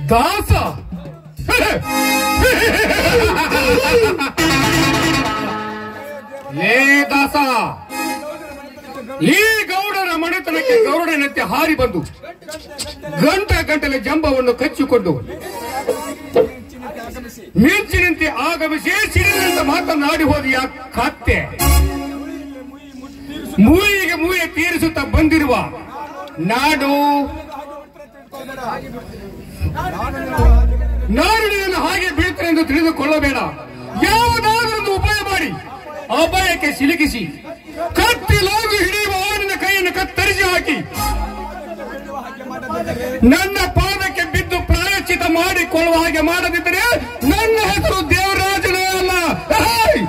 ದಾಸ ಲೇ ದಾಸ ಈ ಗೌಡರ ಮನೆತನಕ್ಕೆ ಗೌಡನಂತೆ ಹಾರಿ ಬಂದು ಗಂಟ ಗಂಟಲೆ ಜಂಬವನ್ನು ಕಚ್ಚಿಕೊಂಡು ಮಿಂಚಿನಂತೆ ಆಗಮಿಸಿ ಸಿಡಿದಂತ ಮಾತನಾಡಿ ಹೋದಿಯ ಕತ್ತೆ ಮೂಯಿಗೆ ಮೂಯೆ ತೀರಿಸುತ್ತಾ ಬಂದಿರುವ ನಾಡು ನಾಡಿನಿಯನ್ನು ಹಾಗೆ ಬೀಳ್ತೇನೆ ಎಂದು ತಿಳಿದುಕೊಳ್ಳಬೇಡ ಯಾವುದಾದರೊಂದು ಉಪಾಯ ಮಾಡಿ ಅಪಾಯಕ್ಕೆ ಸಿಲುಕಿಸಿ ಕತ್ತಿ ಲೋಗು ಹಿಡಿಯುವ ಆನಿನ ಕೈಯನ್ನು ಕತ್ತರಿಸಿ ಹಾಕಿ ನನ್ನ ಪಾದಕ್ಕೆ ಬಿದ್ದು ಪ್ರಾಯಶ್ಚಿತ ಮಾಡಿಕೊಳ್ಳುವ ಹಾಗೆ ಮಾಡದಿದ್ದರೆ ನನ್ನ ಹೆಸರು ದೇವರಾಜನೇ ಅಲ್ಲ ಹೇಯ್!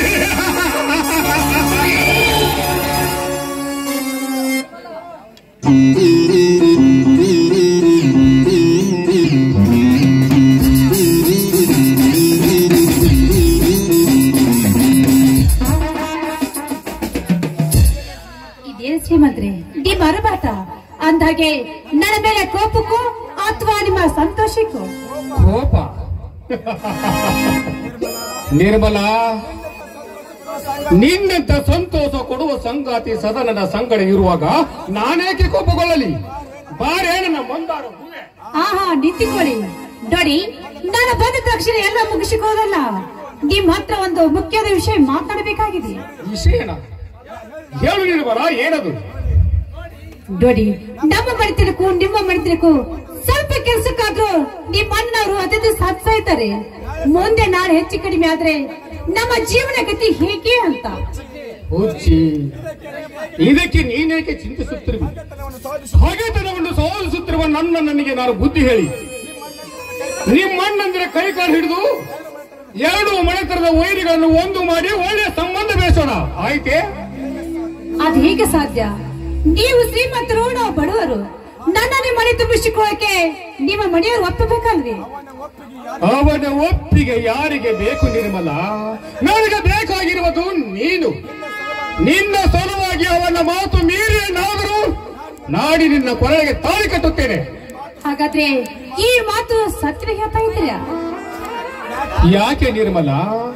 ಇದೇನು ಶ್ರೀಮಂತ್ರಿ ಡಿ ಬರಬಾಟ ಅಂದಾಗೆ ನನ್ನ ಮೇಲೆ ಕೋಪಕ್ಕೂ ಅಥವಾ ನಿಮ್ಮ ಸಂತೋಷಕ್ಕೂ ಕೋಪ ನಿರ್ಮಲ ನಿನ್ನಂತ ಸಂತೋಷ ಕೊಡುವ ಸಂಗಾತಿ ಸದನದ ಸಂಗಡ ಇರುವಾಗ ನಾನೇಕೆ ಕೋಪಗೊಳ್ಳಲಿ ಬಾರೇ ನನ್ನ ಮಂದಾರ ಹೂವೆ ಆಹಾ ನಿಂತಿಕೊಳ್ಳಿ ನೋಡಿ ನಾನು ಬಂದ ತಕ್ಷಣ ಎಲ್ಲ ಮುಗಿಸಿಕೋದಲ್ಲ ನಿಮ್ ಹತ್ರ ಒಂದು ಮುಖ್ಯದ ವಿಷಯ ಮಾತಾಡಬೇಕಾಗಿದೆ ವಿಷಯನ ಹೇಳು ನಿರ್ಮಲ ಏನದು ನೋಡಿ ನಮ್ಮ ಮನೆತನಕ್ಕೂ ನಿಮ್ಮ ಮನೆತನಕ್ಕೂ ಸ್ವಲ್ಪ ಕೆಲ್ಸಕ್ಕಾದ್ರೂ ನಿಮ್ಮ ಅಣ್ಣವರು ಅದನ್ನು ಸಾಧಿಸ್ತಾ ಇದ್ದಾರೆ ಮುಂದೆ ನಾಳೆ ಹೆಚ್ಚು ಕಡಿಮೆ ಆದ್ರೆ ನಮ್ಮ ಜೀವನ ಗತಿ ಹೇಗೆ ಅಂತ ಹುಚ್ಚಿ ಇದಕ್ಕೆ ನೀನೇಕೆ ಚಿಂತಿಸುತ್ತಿರುವಿ ಹಗೆತನವನ್ನು ಸೋಲಿಸುತ್ತಿರುವ ನನ್ನ ನನಗೆ ನಾನು ಬುದ್ಧಿ ಹೇಳಿ ನಿಮ್ಮಣ್ಣಂದ್ರೆ ಕೈ ಕಾಲು ಹಿಡಿದು ಎರಡು ಮನೆತನದ ವೈರಿಗಳನ್ನು ಒಂದು ಮಾಡಿ ಒಳ್ಳೆಯ ಸಂಬಂಧ ಬೆಳೆಸೋಣ ಆಯ್ತೆ ಅದು ಹೇಗೆ ಸಾಧ್ಯ ನೀವು ಶ್ರೀಮಂತರು ನಾವು ಬಡವರು ನನ್ನನ್ನೇ ಮನೆ ತುಂಬಿಸಿಕೊಳ್ಳಕ್ಕೆ ನಿಮ್ಮ ಮನೆಯವರು ಒಪ್ಪಬೇಕಲ್ರಿ ಅವನ ಒಪ್ಪಿಗೆ ಯಾರಿಗೆ ಬೇಕು ನಿರ್ಮಲ ನನಗೆ ಬೇಕಾಗಿರುವುದು ನೀನು ನಿನ್ನ ಸಲುವಾಗಿ ಅವನ ಮಾತು ಮೀರಿ ಏನಾದರೂ ನಾಡಿ ನಿನ್ನ ಕೊರಳಿಗೆ ತಾಳಿ ಕಟ್ಟುತ್ತೇನೆ ಹಾಗಾದ್ರೆ ಈ ಮಾತು ಸತ್ಯ ಹೇಳ್ತಾ ಇದ್ದೀರಾ ಯಾಕೆ ನಿರ್ಮಲ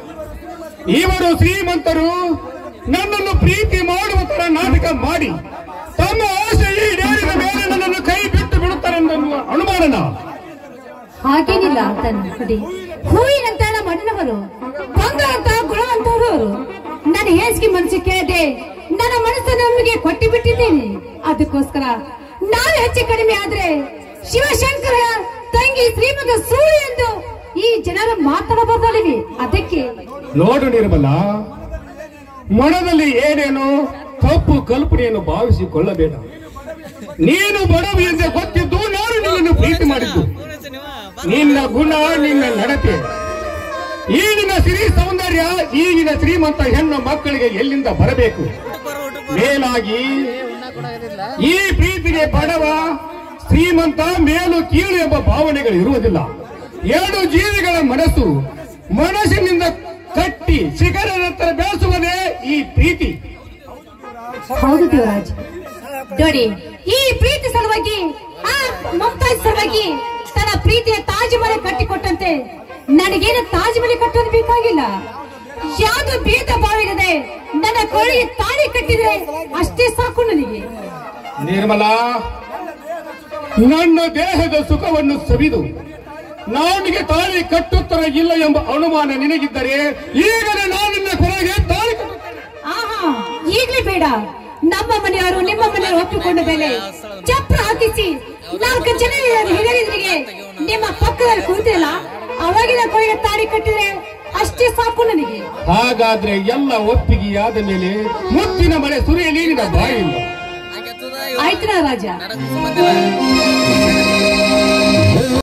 ಇವರು ಶ್ರೀಮಂತರು ನನ್ನನ್ನು ಪ್ರೀತಿ ಮಾಡುವ ತರ ನಾಟಕ ಮಾಡಿ ತಮ್ಮ ಆಸೆ ಈಡೇರಿದ ಮೇಲೆ ನನ್ನನ್ನು ಕೈ ಬಿಟ್ಟು ಬಿಡುತ್ತಾರೆ ಎನ್ನುವ ಅನುಮಾನನ ಹಾಗೇನಿಲ್ಲ ಅಂತ ನೋಡಿ ಹೂವಿನಂತ ನಮ್ಮ ಅಣ್ಣನವರು ಬಂಗಾರಂತ ಗುಣವಂತವರು ಅವರು ನನ್ನ ಹೇಸಿಗೆ ಮನಸ್ಸು ಕೇಳದೆ ನನ್ನ ಮನಸ್ಸನ್ನು ನಮಗೆ ಕೊಟ್ಟು ಬಿಟ್ಟಿದ್ದೇನೆ ಅದಕ್ಕೋಸ್ಕರ ನಾನು ಹೆಚ್ಚು ಕಡಿಮೆ ಆದ್ರೆ ಶಿವಶಂಕರ ತಂಗಿ ಶ್ರೀಮಂತ ಸೂಳಿ ಎಂದು ಈ ಜನರು ಮಾತಾಡಬಹುದಲ್ಲಿವೆ ಅದಕ್ಕೆ ನೋಡು ನಿರ್ಮಲ ಮನದಲ್ಲಿ ಏನೇನೋ ತಪ್ಪು ಕಲ್ಪನೆಯನ್ನು ಭಾವಿಸಿಕೊಳ್ಳಬೇಡ ನೀನು ಬಡವಿ ಎಂದು ಗೊತ್ತಿದ್ದು ನಾನು ನಿನ್ನನ್ನು ಪ್ರೀತಿ ಮಾಡಿದ್ದು ನಿನ್ನ ಗುಣ ನಿನ್ನ ನಡತೆ ಈಗಿನ ಸಿರಿ ಸೌಂದರ್ಯ ಈಗಿನ ಶ್ರೀಮಂತ ಹೆಣ್ಣು ಮಕ್ಕಳಿಗೆ ಎಲ್ಲಿಂದ ಬರಬೇಕು ಮೇಲಾಗಿ ಈ ಪ್ರೀತಿಗೆ ಬಡವ ಶ್ರೀಮಂತ ಮೇಲು ಕೀಳು ಎಂಬ ಭಾವನೆಗಳು ಇರುವುದಿಲ್ಲ ಎರಡು ಜೀವಿಗಳ ಮನಸ್ಸು ಮನಸ್ಸಿನಿಂದ ಕಟ್ಟಿ ಶಿಖರದ ಹತ್ರ ಬೆಳೆಸುವುದೇ ಈ ಪ್ರೀತಿ ಹೌದು ದೇವರಾಜ್ ನೋಡಿ ಈ ಪ್ರೀತಿ ಸಲುವಾಗಿ ಆ ಮಮತಾಜ್ ಸಲುವಾಗಿ ತನ್ನ ಪ್ರೀತಿಯ ತಾಜ್ ಮನೆ ಕಟ್ಟಿಕೊಟ್ಟಂತೆ ನನಗೇನು ತಾಜ್ ಮನೆ ಕಟ್ಟೋದು ಬೇಕಾಗಿಲ್ಲ ಯಾವುದು ಭೇದ ಭಾವ ಇಲ್ಲದೆ ನನ್ನ ಕೋಳಿಗೆ ತಾಳಿ ಕಟ್ಟಿದ್ರೆ ಅಷ್ಟೇ ಸಾಕು ನನಗೆ ನಿರ್ಮಲಾ ನನ್ನ ದೇಹದ ಸುಖವನ್ನು ಸವಿದು ನಾನಿಗೆ ತಾಳಿ ಕಟ್ಟುತ್ತರ ಇಲ್ಲ ಎಂಬ ಅನುಮಾನ ನಿನಗಿದ್ದರೆ ಈಗಲೇ ನಾನಿನ್ನ ಕೊನೆಗೆ ತಾಳಿ ಕಟ್ಟುತ್ತೇನೆ ಆಹಾ ಈಗ್ಲೇ ಬೇಡ ನಮ್ಮ ಮನೆಯವರು ನಿಮ್ಮ ಮನೆಯವರು ಒಪ್ಪಿಕೊಂಡ ಮೇಲೆ ಚಪ್ರ ಹಾಕಿಸಿ ನಾಲ್ಕು ಜನ ಹಿರಿಯರಿಗೆ ನಿಮ್ಮ ಪಕ್ಕದಲ್ಲಿ ಕುಳಿತಿಲ್ಲ ಅವಾಗಿನ ಕೋಳಿಗೆ ತಾಳಿ ಕಟ್ಟಿದ್ರೆ ಅಷ್ಟೇ ಸಾಕು ನನಗೆ ಹಾಗಾದ್ರೆ ಎಲ್ಲ ಒಪ್ಪಿಗೆಯಾದ ಮೇಲೆ ಮುತ್ತಿನ ಮಳೆ ಸುರಿಯಲಿ ನಿನ್ನ ಬಾಯಿಲ್ಲ ಆಯ್ತು ರಾಜ ನನಗೆ ಸಂಬಂಧ ಇಲ್ಲ.